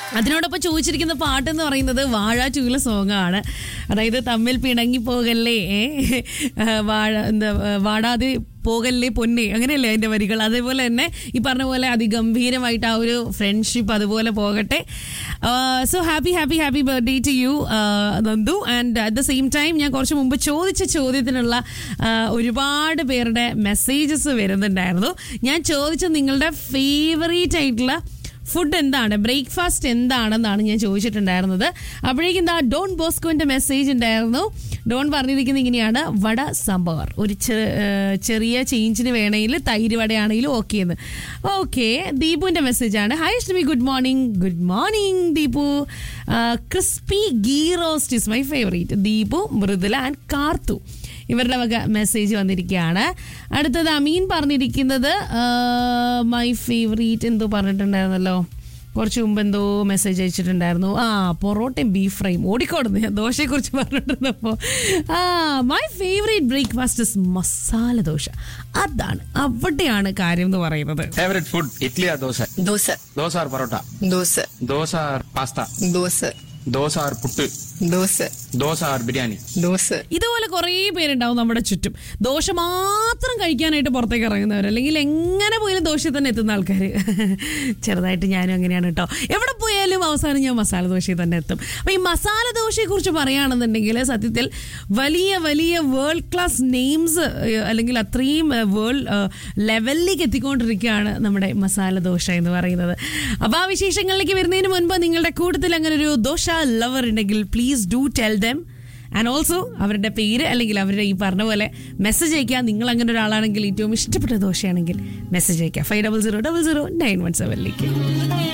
അതിനോടൊപ്പം ചോദിച്ചിരിക്കുന്ന പാട്ട് എന്ന് പറയുന്നത് വാഴ ടൂലെ സോങ് ആണ് അതായത് തമ്മിൽ പിണങ്ങി പോകല്ലേ ഏ? ആ, വാഴ എന്താ ആ, വാടാതെ പോകല്ലേ പൊന്നെ അങ്ങനെയല്ലേ അതിന്റെ വരികൾ അതേപോലെ തന്നെ ഈ പറഞ്ഞ പോലെ അതിഗംഭീരമായിട്ട് ആ ഒരു ഫ്രണ്ട്ഷിപ്പ് അതുപോലെ പോകട്ടെ so happy happy happy birthday to you Nandu and at the same time ഞാൻ കുറച്ച് മുമ്പ് ചോദിച്ച ചോദ്യത്തിനുള്ള ആ, ഒരുപാട് പേരുടെ മെസ്സേജസ് വരുന്നുണ്ടായിരുന്നു ഞാൻ ചോദിച്ച നിങ്ങളുടെ ഫേവറേറ്റ് ആയിട്ടുള്ള ഫുഡ് എന്താണ് ബ്രേക്ക്ഫാസ്റ്റ് എന്താണെന്നാണ് ഞാൻ ചോദിച്ചിട്ടുണ്ടായിരുന്നത് അപ്പോഴേക്കും എന്താ ഡോൺ ബോസ്കോന്റെ മെസ്സേജ് ഉണ്ടായിരുന്നു ഡോൺ പറഞ്ഞിരിക്കുന്നത് ഇങ്ങനെയാണ് വട സംഭവർ ഒരു ചെ- ഏഹ് ചെറിയ ചേഞ്ചിന് വേണമെങ്കിൽ തൈര് വടയാണെങ്കിലും ഓക്കെ എന്ന് ഓക്കെ ദീപുവിന്റെ മെസ്സേജാണ് hi Ashtami good morning good morning Deepu crispy ghee roast is my favourite Deepu Mridula and Karthu ഇവരുടെ വക മെസ്സേജ് വന്നിരിക്കുകയാണ് അടുത്തത് അമീൻ പറഞ്ഞിരിക്കുന്നത് മൈ ഫേവറേറ്റ് എന്തോ പറഞ്ഞിട്ടുണ്ടായിരുന്നല്ലോ കുറച്ച് മുമ്പ് എന്തോ മെസ്സേജ് അയച്ചിട്ടുണ്ടായിരുന്നു ആ പൊറോട്ടയും ബീഫ് ഫ്രൈയും ഓടിക്കോടുന്നു ഞാൻ ദോശയെക്കുറിച്ച് പറഞ്ഞിട്ടുണ്ടപ്പോൾ ആ my favourite breakfast is masala dosa അതാണ് അവിടെയാണ് കാര്യം എന്ന് പറയുന്നത് favourite food idli or dosa dosa dosa or parotta dosa dosa or pasta dosa dosa or puttu dosa dosa or biryani dosa ഇതുപോലെ കുറേ പേരുണ്ടാവും നമ്മുടെ ചുറ്റും ദോശ മാത്രം കഴിക്കാനായിട്ട് പുറത്തേക്ക് ഇറങ്ങുന്നവർ അല്ലെങ്കിൽ എങ്ങനെ പോയാലും ദോശയിൽ തന്നെ എത്തുന്ന ആൾക്കാർ ചെറുതായിട്ട് ഞാനും അങ്ങനെയാണ് കേട്ടോ എവിടെ പോയാലും അവസാനം ഞാൻ മസാല ദോശയിൽ തന്നെ എത്തും അപ്പൊ ഈ മസാല ദോശയെ കുറിച്ച് പറയുകയാണെന്നുണ്ടെങ്കിൽ സത്യത്തിൽ വലിയ വലിയ വേൾഡ് ക്ലാസ് നെയിംസ് അല്ലെങ്കിൽ അത്രയും വേൾഡ് ലെവലിലേക്ക് എത്തിക്കൊണ്ടിരിക്കുകയാണ് നമ്മുടെ മസാല ദോശ എന്ന് പറയുന്നത് അപ്പൊ ആ വിശേഷങ്ങളിലേക്ക് വരുന്നതിന് മുൻപ് നിങ്ങളുടെ കൂട്ടത്തിൽ അങ്ങനെ ഒരു ദോശ ലവർ ഉണ്ടെങ്കിൽ please do tell them and also അവരുടെ പേര് അല്ലെങ്കിൽ അവരുടെ ഈ പറഞ്ഞ പോലെ മെസ്സേജ് അയക്കുക നിങ്ങൾ അങ്ങനെ ഒരാളാണെങ്കിൽ ഏറ്റവും ഇഷ്ടപ്പെട്ട ദോശയാണെങ്കിൽ മെസ്സേജ് അയക്കുക five double zero double zero nine one സെവനിലേക്ക്